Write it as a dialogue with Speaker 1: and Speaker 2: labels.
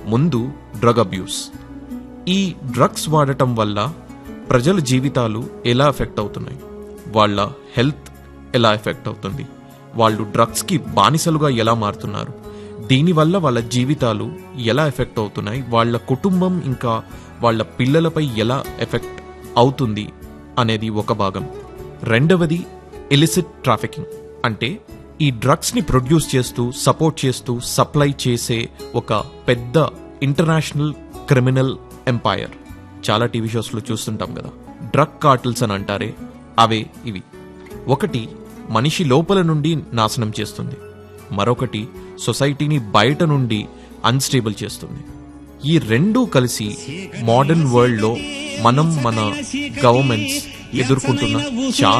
Speaker 1: ముందు drug abuse ఈ drugs వాడటం వల్ల ప్రజల జీవితాలు ఎలా ఎఫెక్ట్ అవుతున్నాయి వాళ్ళ హెల్త్ ఎలా ఎఫెక్ట్ అవుతుంది వాళ్ళు డ్రగ్స్కి బానిసలుగా ఎలా మారుతున్నారు దీనివల్ల వాళ్ళ జీవితాలు ఎలా ఎఫెక్ట్ అవుతున్నాయి వాళ్ళ కుటుంబం ఇంకా వాళ్ళ పిల్లలపై ఎలా ఎఫెక్ట్ అవుతుంది అనేది ఒక భాగం రెండవది ఎలిసిట్ ట్రాఫికింగ్ అంటే ఈ డ్రగ్స్ ని ప్రొడ్యూస్ చేస్తూ సపోర్ట్ చేస్తూ సప్లై చేసే ఒక పెద్ద ఇంటర్నేషనల్ క్రిమినల్ ఎంపైర్ చాలా టీవీ షోస్లో చూస్తుంటాం కదా డ్రగ్ కార్టిల్స్ అని అంటారే అవే ఇవి ఒకటి మనిషి లోపల నుండి నాశనం చేస్తుంది మరొకటి సొసైటీని బయట నుండి అన్స్టేబుల్ చేస్తుంది ఈ రెండూ కలిసి మోడర్న్ వరల్డ్ లో మనం మన గవర్నమెంట్స్ ఎదుర్కొంటున్న చాలా